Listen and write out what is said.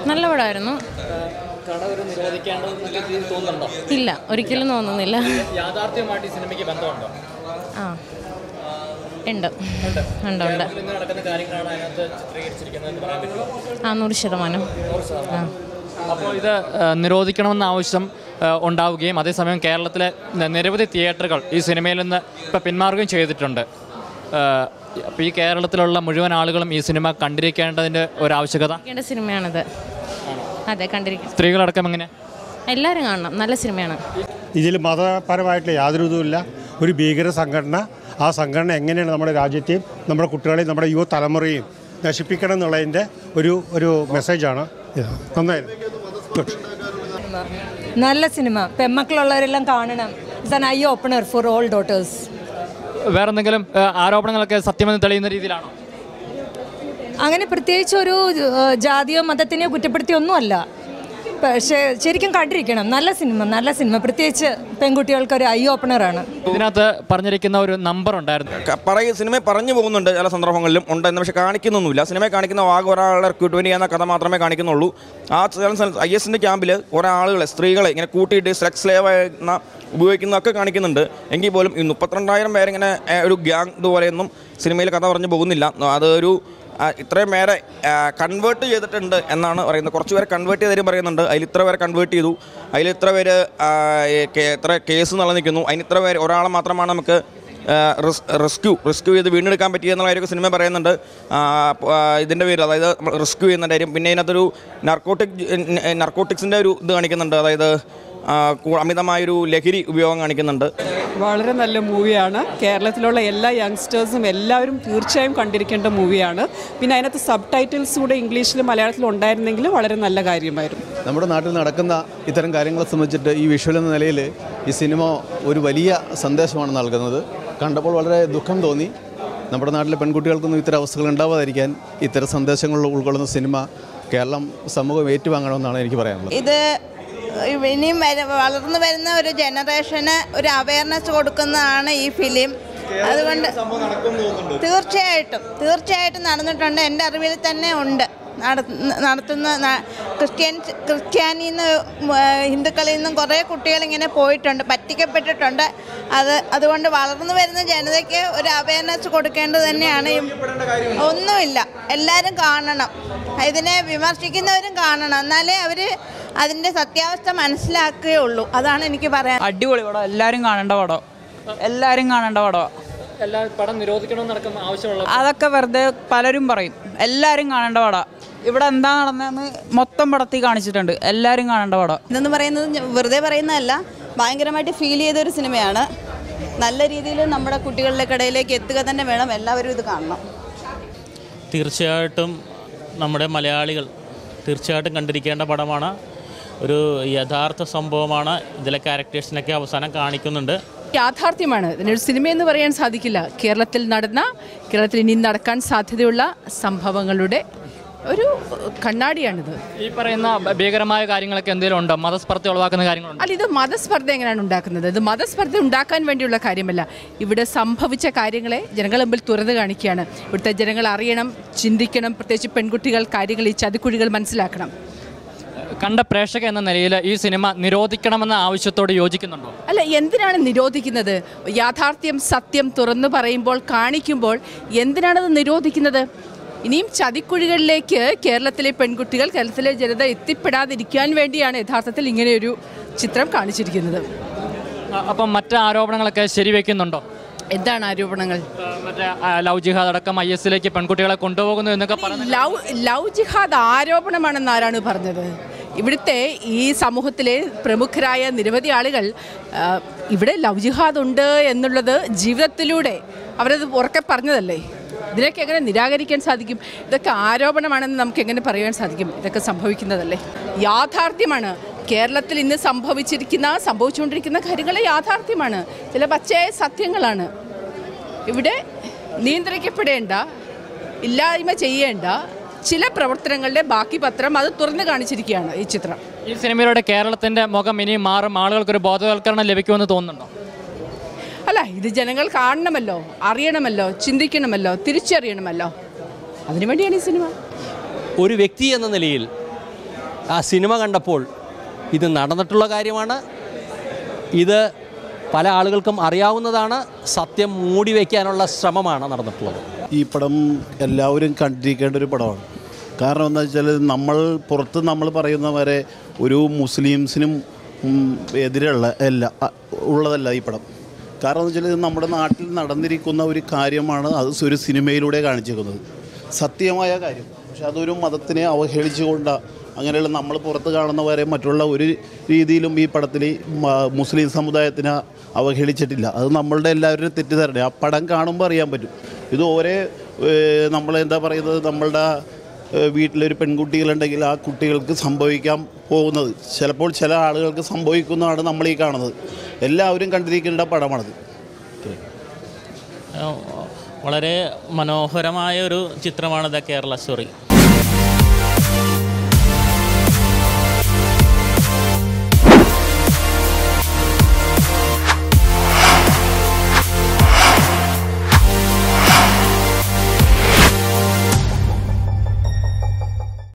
നല്ല പടമായിരുന്നു കട ഒരു നിരോധിക്കേണ്ടതെന്നൊക്കെ രീതിയിൽ തോന്നുന്നുണ്ടോ ഇല്ല ഒരിക്കലും തോന്നുന്നില്ല യാഥാർത്ഥ്യമായിട്ട് ഈ സിനിമയ്ക്ക് ബന്ധമുണ്ടോ ആ ഉണ്ട് ഉണ്ട് ഉണ്ട് കേരളത്തിൽ ഇന്ന് നടക്കുന്ന കാര്യങ്ങളാണ് അതിനകത്ത് ചിത്രീകരിച്ചിരിക്കുന്നത് പറയാൻ പറ്റുമോ ആ നൂറ് ശതമാനം ആ അപ്പോൾ ഇത് ഏഹ്, നിരോധിക്കണമെന്ന ആവശ്യം ഏഹ്, ഉണ്ടാവുകയും അതേസമയം കേരളത്തിലെ ന- നിരവധി തിയേറ്ററുകൾ ഈ സിനിമയിൽ നിന്ന് ഇപ്പോൾ പിന്മാറുകയും ചെയ്തിട്ടുണ്ട് ഏഹ്, അപ്പോൾ ഈ കേരളത്തിലുള്ള മുഴുവൻ ആളുകളും ഈ സിനിമ കണ്ടിരിക്കേണ്ടതിൻ്റെ ഒരു ആവശ്യകത കണ്ടിരിക്കേണ്ട സിനിമയാണിത് അതെ കണ്ടിരിക്കണം സ്ത്രീകളടക്കം എങ്ങനെ എല്ലാവരും കാണണം നല്ല സിനിമയാണ് ഇതിൽ മതപരമായിട്ടുള്ള യാതൊരു ഇതുമില്ല ഒരു ഭീകര സംഘടന ആ സംഘടന എങ്ങനെയാണ് നമ്മുടെ രാജ്യത്തെയും നമ്മുടെ കുട്ടികളെയും നമ്മുടെ യുവ തലമുറയും നശിപ്പിക്കണം എന്നുള്ളതിൻ്റെ ഒരു ഒരു മെസ്സേജാണ് ഇത് നന്നായിരുന്നു ഗുഡ് നല്ല സിനിമ പെമ്മക്കളുള്ളവരെല്ലാം കാണണം it's an eye opener for all daughters വേറെ എന്തെങ്കിലും ഏഹ്, ആരോപണങ്ങളൊക്കെ സത്യമെന്ന് തെളിയുന്ന രീതിയിലാണോ അങ്ങനെ പ്രത്യേകിച്ച് ഒരു ഏഹ്, ജാതിയോ മതത്തിനെയോ കുറ്റപ്പെടുത്തിയൊന്നുമല്ല പക്ഷേ ശരിക്കും കണ്ടിരിക്കണം നല്ല സിനിമ നല്ല സിനിമ പ്രത്യേകിച്ച് പെൺകുട്ടികൾക്ക് ഒരു ഐ ഓപ്പണറാണ് ഇതിനകത്ത് പറഞ്ഞിരിക്കുന്ന ഒരു നമ്പർ ഉണ്ടായിരുന്നു ക- പറയ സിനിമ പറഞ്ഞു പോകുന്നുണ്ട് ചില സന്ദർഭങ്ങളിലും ഉണ്ട് എന്ന് പക്ഷേ കാണിക്കുന്നൊന്നുമില്ല സിനിമ കാണിക്കുന്ന ആകെ ഒരാളുടെ റിക്രൂട്ട്മെൻറ്റ് ചെയ്യുന്ന കഥ മാത്രമേ കാണിക്കുന്നുള്ളൂ ആ ഐ എസിൻ്റെ ക്യാമ്പിൽ കുറേ ആളുകളെ സ്ത്രീകളെ ഇങ്ങനെ കൂട്ടിയിട്ട് സെക്സ് ലേവ് ആയിരുന്ന ഉപയോഗിക്കുന്നതൊക്കെ കാണിക്കുന്നുണ്ട് എങ്കിൽ പോലും ഈ മുപ്പത്തിരണ്ടായിരം പേരിങ്ങനെ ഏ, ഒരു ഗ്യാങ് ഇതുപോലെയൊന്നും സിനിമയിൽ കഥ പറഞ്ഞു പോകുന്നില്ല അതൊരു ആ, ഇത്രയും പേരെ കൺവേർട്ട് ചെയ്തിട്ടുണ്ട് എന്നാണ് പറയുന്നത് കുറച്ച് പേരെ കൺവേർട്ട് ചെയ്തവരും പറയുന്നുണ്ട് അതിൽ ഇത്ര പേരെ കൺവേർട്ട് ചെയ്തു അതിൽ ഇത്ര പേര് ആ, ഏ, കേ- ഇത്ര കേസ് നിലനിൽക്കുന്നു അതിന് ഇത്ര പേര് ഒരാളെ മാത്രമാണ് നമുക്ക് റെസ്ക്യൂ റെസ്ക്യൂ ചെയ്ത് വീണ്ടെടുക്കാൻ പറ്റിയെന്നുള്ള കാര്യമൊക്കെ സിനിമ പറയുന്നുണ്ട് ആ, പ- ആ, ഇതിൻ്റെ പേര് അതായത് റെസ്ക്യൂ ചെയ്യുന്ന കാര്യം പിന്നെ ഇതിനകത്തൊരു നർക്കോട്ടിക് നർക്കോട്ടിക്സിൻ്റെ ഒരു ഇത് കാണിക്കുന്നുണ്ട് അതായത് ആ, കൂ- അമിതമായൊരു ലഹരി ഉപയോഗം കാണിക്കുന്നുണ്ട് വളരെ നല്ല മൂവിയാണ് കേരളത്തിലുള്ള എല്ലാ യങ്സ്റ്റേഴ്സും എല്ലാവരും തീർച്ചയായും കണ്ടിരിക്കേണ്ട മൂവിയാണ് പിന്നെ അതിനകത്ത് സബ് ടൈറ്റിൽസ് കൂടെ ഇംഗ്ലീഷിലും മലയാളത്തിലും ഉണ്ടായിരുന്നെങ്കിൽ വളരെ നല്ല കാര്യമായിരുന്നു നമ്മുടെ നാട്ടിൽ നടക്കുന്ന ഇത്തരം കാര്യങ്ങളെ സംബന്ധിച്ചിട്ട് ഈ വിഷ്വൽ എന്ന നിലയിൽ ഈ സിനിമ ഒരു വലിയ സന്ദേശമാണ് നൽകുന്നത് കണ്ടപ്പോൾ വളരെ ദുഃഖം തോന്നി നമ്മുടെ നാട്ടിലെ പെൺകുട്ടികൾക്കൊന്നും ഇത്തരം അവസ്ഥകൾ ഉണ്ടാവാതിരിക്കാൻ ഇത്തരം സന്ദേശങ്ങൾ ഉൾക്കൊള്ളുന്ന സിനിമ കേരളം സമൂഹം ഏറ്റുവാങ്ങണമെന്നാണ് എനിക്ക് പറയാനുള്ളത് ഇത് ഇനിയും വര- വളർന്നു വരുന്ന ഒരു ജനറേഷന് ഒരു അവയർനെസ് കൊടുക്കുന്നതാണ് ഈ ഫിലിം അതുകൊണ്ട് തീർച്ചയായിട്ടും തീർച്ചയായിട്ടും നടന്നിട്ടുണ്ട് എൻ്റെ അറിവിൽ തന്നെ ഉണ്ട് നടത്തുന്ന- നടത്തുന്ന ന- ക്രിസ്ത്യൻസ് ക്രിസ്ത്യാനിൽ നിന്ന് ഹിന്ദുക്കളിൽ നിന്നും കുറേ കുട്ടികൾ ഇങ്ങനെ പോയിട്ടുണ്ട് പറ്റിക്കപ്പെട്ടിട്ടുണ്ട് അത് അതുകൊണ്ട് വളർന്നു വരുന്ന ജനതയ്ക്ക് ഒരു അവയർനെസ് കൊടുക്കേണ്ടത് തന്നെയാണ് ഈ- ഒന്നുമില്ല എല്ലാവരും കാണണം ഇതിനെ വിമർശിക്കുന്നവരും കാണണം എന്നാലേ അവർ അതിൻ്റെ സത്യാവസ്ഥ മനസ്സിലാക്കുകയുള്ളൂ അതാണ് എനിക്ക് പറയാൻ അടിപൊളി പടം എല്ലാവരും കാണേണ്ട പടം എല്ലാവരും കാണേണ്ട പടം എല്ലാ പടം നിരോധിക്കണമെന്ന് നടക്കുന്ന ആവശ്യമുള്ള അതൊക്കെ വെറുതെ പലരും പറയും എല്ലാവരും കാണേണ്ട പടം ഇവിടെ എന്താ നടന്നതെന്ന് മൊത്തം പടത്തിൽ കാണിച്ചിട്ടുണ്ട് എല്ലാവരും കാണേണ്ട പടം ഇതെന്ന് പറയുന്നത് ഞ- വെറുതെ പറയുന്നതല്ല ഭയങ്കരമായിട്ട് ഫീൽ ചെയ്ത ഒരു സിനിമയാണ് നല്ല രീതിയിൽ നമ്മുടെ കുട്ടികളുടെ ഇടയിലേക്ക് എത്തുക തന്നെ വേണം എല്ലാവരും ഇത് കാണണം തീർച്ചയായിട്ടും നമ്മുടെ മലയാളികൾ തീർച്ചയായിട്ടും കണ്ടിരിക്കേണ്ട പടമാണ് ഒരു യഥാർത്ഥ സംഭവമാണ് ഇതിലെ ക്യാരക്ടേഴ്സിനൊക്കെ അവസാനം കാണിക്കുന്നുണ്ട് യാഥാർത്ഥ്യമാണ് ഇതിനൊരു സിനിമയെന്ന് പറയാൻ സാധിക്കില്ല കേരളത്തിൽ നടന്ന കേരളത്തിൽ ഇനി നടക്കാൻ സാധ്യതയുള്ള സംഭവങ്ങളുടെ ഒരു കണ്ണാടിയാണിത് ഈ പറയുന്ന ഭ- ഭീകരമായ കാര്യങ്ങളൊക്കെ എന്തെങ്കിലും ഉണ്ടോ മതസ്പർദ്ധ ഉളവാക്കുന്ന കാര്യങ്ങളുണ്ടോ അല്ല ഇത് മതസ്പർദ്ധ എങ്ങനെയാണ് ഉണ്ടാക്കുന്നത് ഇത് മതസ്പർദ്ധ ഉണ്ടാക്കാൻ വേണ്ടിയുള്ള കാര്യമല്ല ഇവിടെ സംഭവിച്ച കാര്യങ്ങളെ ജനങ്ങൾ മുമ്പിൽ തുറന്നു കാണിക്കുകയാണ് ഇവിടുത്തെ ജനങ്ങൾ അറിയണം ചിന്തിക്കണം പ്രത്യേകിച്ച് പെൺകുട്ടികൾ കാര്യങ്ങൾ ഈ ചതിക്കുഴികൾ മനസ്സിലാക്കണം കണ്ട പ്രേക്ഷക എന്ന നിലയിൽ ഈ സിനിമ നിരോധിക്കണമെന്ന ആവശ്യത്തോട് യോജിക്കുന്നുണ്ടോ അല്ല എന്തിനാണ് നിരോധിക്കുന്നത് യാഥാർത്ഥ്യം സത്യം തുറന്നു പറയുമ്പോൾ കാണിക്കുമ്പോൾ എന്തിനാണത് നിരോധിക്കുന്നത് ഇനിയും ചതിക്കുഴികളിലേക്ക് കേരളത്തിലെ പെൺകുട്ടികൾ കേരളത്തിലെ ജനത എത്തിപ്പെടാതിരിക്കാൻ വേണ്ടിയാണ് യഥാർത്ഥത്തിൽ ഇങ്ങനെയൊരു ചിത്രം കാണിച്ചിരിക്കുന്നത് അ- അപ്പം മറ്റ് ആരോപണങ്ങളൊക്കെ ശരിവെക്കുന്നുണ്ടോ എന്താണ് ആരോപണങ്ങൾ ആ, മറ്റേ ആ, ലവ് ജിഹാദ് അടക്കം ഐ എസിലേക്ക് പെൺകുട്ടികളെ കൊണ്ടുപോകുന്നു എന്നൊക്കെ പറഞ്ഞു ലവ് ലവ് ജിഹാദ് ആരോപണമാണെന്ന് ആരാണ് പറഞ്ഞത് ഇവിടുത്തെ ഈ സമൂഹത്തിലെ പ്രമുഖരായ നിരവധി ആളുകൾ ആ, ഇവിടെ ലവ് ജിഹാദ് ഉണ്ട് എന്നുള്ളത് ജീവിതത്തിലൂടെ അവരത് ഉറക്കെ പറഞ്ഞതല്ലേ ഇതിനൊക്കെ എങ്ങനെ നിരാകരിക്കാൻ സാധിക്കും ഇതൊക്കെ ആരോപണമാണെന്ന് നമുക്ക് എങ്ങനെ പറയാൻ സാധിക്കും ഇതൊക്കെ സംഭവിക്കുന്നതല്ലേ യാഥാർത്ഥ്യമാണ് കേരളത്തിൽ ഇന്ന് സംഭവിച്ചിരിക്കുന്ന സംഭവിച്ചുകൊണ്ടിരിക്കുന്ന കാര്യങ്ങൾ യാഥാർത്ഥ്യമാണ് ചില പച്ചയായ സത്യങ്ങളാണ് ഇവിടെ നിയന്ത്രിക്കപ്പെടേണ്ട ഇല്ലായ്മ ചെയ്യേണ്ട ചില പ്രവർത്തനങ്ങളുടെ ബാക്കി പത്രം അത് തുറന്നു കാണിച്ചിരിക്കുകയാണ് ഈ ചിത്രം ഈ സിനിമയിലൂടെ കേരളത്തിന്റെ മുഖം ഇനി മാറും ആളുകൾക്കൊരു ബോധവൽക്കരണം ലഭിക്കുമെന്ന് തോന്നുന്നുണ്ടോ അല്ല ഇത് ജനങ്ങൾ കാണണമല്ലോ അറിയണമല്ലോ ചിന്തിക്കണമല്ലോ തിരിച്ചറിയണമല്ലോ അതിനുവേണ്ടിയാണ് ഈ സിനിമ ഒരു വ്യക്തി എന്ന നിലയിൽ ആ സിനിമ കണ്ടപ്പോൾ ഇത് നടന്നിട്ടുള്ള കാര്യമാണ് ഇത് പല ആളുകൾക്കും അറിയാവുന്നതാണ് സത്യം മൂടി വയ്ക്കാനുള്ള ശ്രമമാണ് നടന്നിട്ടുള്ളത് ഈ പടം എല്ലാവരും കണ്ടിരിക്കേണ്ട ഒരു പടമാണ് കാരണം എന്താ വെച്ചാൽ നമ്മൾ പുറത്ത് നമ്മൾ പറയുന്ന വരെ ഒരു മുസ്ലിംസിനും ഉം, എതിരുള്ള അല്ല അ- ഉള്ളതല്ല ഈ പടം കാരണം എന്ന് വെച്ചാൽ ഇത് നമ്മുടെ നാട്ടിൽ നടന്നിരിക്കുന്ന ഒരു കാര്യമാണ് അത് ഒരു സിനിമയിലൂടെ കാണിച്ചിരിക്കുന്നത് സത്യമായ കാര്യം പക്ഷെ അതൊരു മതത്തിനെ അവഹേളിച്ചുകൊണ്ട് അങ്ങനെയുള്ള നമ്മൾ പുറത്ത് കാണുന്നവരെ മറ്റുള്ള ഒരു രീതിയിലും ഈ പടത്തിൽ മ- മുസ്ലിം സമുദായത്തിനെ അവഹേളിച്ചിട്ടില്ല അത് നമ്മളുടെ എല്ലാവരുടെയും തെറ്റിദ്ധാരണ ആ പടം കാണുമ്പോൾ അറിയാൻ പറ്റും ഇത് ഓരോ നമ്മളെന്താ പറയുന്നത് നമ്മളുടെ ഏഹ് വീട്ടിലൊരു പെൺകുട്ടികളുണ്ടെങ്കിൽ ആ കുട്ടികൾക്ക് സംഭവിക്കാൻ പോകുന്നത് ചിലപ്പോൾ ചില ആളുകൾക്ക് സംഭവിക്കുന്നതാണ് നമ്മൾ ഈ കാണുന്നത് എല്ലാവരും കണ്ടിരിക്കേണ്ട പടമാണത് വളരെ മനോഹരമായ ഒരു ചിത്രമാണ് ദ കേരള സ്റ്റോറി